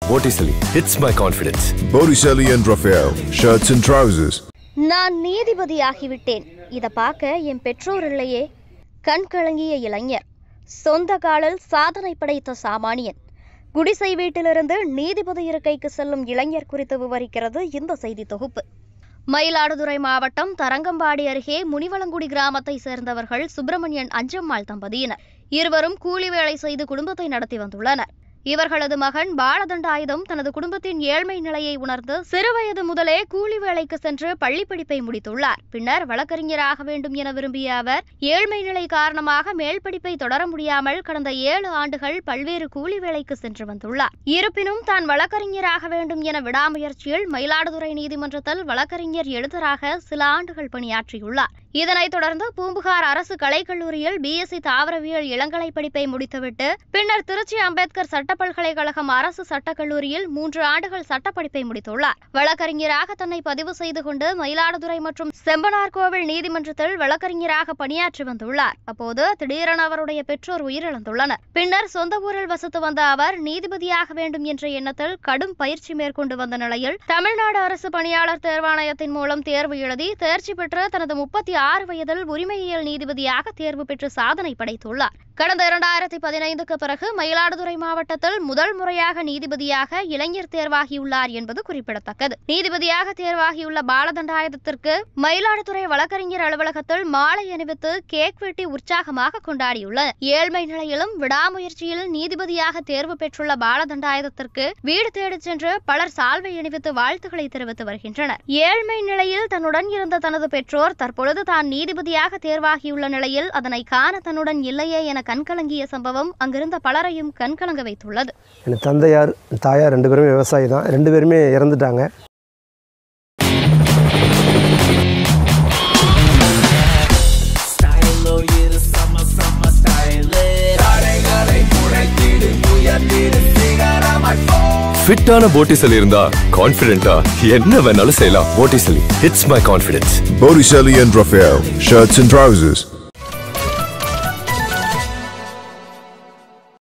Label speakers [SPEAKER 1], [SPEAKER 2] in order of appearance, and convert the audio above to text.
[SPEAKER 1] Vorticeli hits my confidence.
[SPEAKER 2] Botticelli and Raphael, shirts and trousers.
[SPEAKER 3] நான் நீதிபதியாகிவிட்டேன் இத பார்க்க என் பெற்றோர் இல்லையே கண் கலங்கிய இளைஞர் சொந்த காலில் சாதனை படைத்த சாமானியன் குடிசை வீட்டிலிருந்து நீதிபதி இருக்கைக்கு செல்லும் இளைஞர் குறித்து விவரிக்கிறது இந்த செய்தி தொகுப்பு மயிலாடுதுறை மாவட்டம் தரங்கம்பாடி அருகே முனிவளங்குடி கிராமத்தை சேர்ந்தவர்கள் சுப்பிரமணியன் அஞ்சம்மாள் தம்பதியினர் இருவரும் கூலி வேலை செய்து குடும்பத்தை நடத்தி வந்துள்ளனர் இவர்களது மகன் பாலதண்டாயுதம் தனது குடும்பத்தின் ஏழ்மை நிலையை உணர்ந்து சிறுவயது முதலே கூலி வேலைக்கு சென்று பள்ளி படிப்பை முடித்துள்ளார் பின்னர் வழக்கறிஞராக வேண்டும் என விரும்பிய அவர் ஏழ்மை நிலை காரணமாக மேல் படிப்பை தொடர முடியாமல் கடந்த ஏழு ஆண்டுகள் பல்வேறு கூலி வேலைக்கு சென்று வந்துள்ளார் இருப்பினும் தான் வழக்கறிஞராக வேண்டும் என விடாமுயற்சியில் மயிலாடுதுறை நீதிமன்றத்தில் வழக்கறிஞர் எழுத்தராக சில ஆண்டுகள் பணியாற்றியுள்ளார் இதனைத் தொடர்ந்து பூம்புகார் அரசு கலைக்கல்லூரியில் பிஎஸ்சி தாவரவியல் இளங்கலை படிப்பை முடித்துவிட்டு பின்னர் திருச்சி அம்பேத்கர் சட்ட பல்கலைக்கழகம் அரசு சட்டக்கல்லூரியில் மூன்று ஆண்டுகள் சட்டப்படிப்பை முடித்துள்ளார் வழக்கறிஞராக தன்னை பதிவு செய்து கொண்டு மயிலாடுதுறை மற்றும் செம்பனார்கோவில் நீதிமன்றத்தில் வழக்கறிஞராக பணியாற்றி வந்துள்ளார் அப்போது திடீரென அவருடைய பெற்றோர் உயிரிழந்துள்ளனர் பின்னர் சொந்த ஊரில் வசித்து வந்த அவர் நீதிபதியாக வேண்டும் என்ற எண்ணத்தில் கடும் பயிற்சி மேற்கொண்டு வந்த நிலையில் தமிழ்நாடு அரசு பணியாளர் தேர்வாணையத்தின் மூலம் தேர்வு எழுதி தேர்ச்சி பெற்று தனது முப்பத்தி ஆறு வயதில் உரிமையியல் நீதிபதியாக தேர்வு பெற்று சாதனை படைத்துள்ளார் கடந்த இரண்டாயிரத்தி பதினைந்துக்கு பிறகு மயிலாடுதுறை மாவட்டத்தில் முதல் முறையாக நீதிபதியாக இளைஞர் தேர்வாகியுள்ளார் என்பது குறிப்பிடத்தக்கது நீதிபதியாக தேர்வாகியுள்ள பாலதண்டாயுதத்திற்கு மயிலாடுதுறை வழக்கறிஞர் அலுவலகத்தில் மாலை அணிவித்து கேக் வெட்டி உற்சாகமாக கொண்டாடியுள்ளனர் ஏழ்மை நிலையிலும் விடாமுயற்சியில் நீதிபதியாக தேர்வு பெற்றுள்ள பாலதண்டாயுதத்திற்கு வீடு தேடிச் சென்று பலர் சால்வை அணிவித்து வாழ்த்துக்களை தெரிவித்து வருகின்றனர் ஏழ்மை நிலையில் தன்னுடன் இருந்த தனது பெற்றோர் தற்பொழுது தான் நீதிபதியாக தேர்வாகியுள்ள நிலையில் அதனை காண தன்னுடன் இல்லையே என கண்கலங்கிய சம்பவம் அங்கிருந்த பலரையும் கண்கலங்க வைத்துள்ளது
[SPEAKER 4] என் தந்தையார் தாயார் ரெண்டு பேருமே விவசாயி தான் ரெண்டு பேருமே இறந்துட்டாங்க
[SPEAKER 1] ஃபிட்டான போட்டிசலி இருந்தா கான்ஃபிடென்ட்டா என்ன வேணாலும் செய்யலாம் Vorticeli hits my confidence.
[SPEAKER 2] Botticelli and Raphael, shirts and trousers.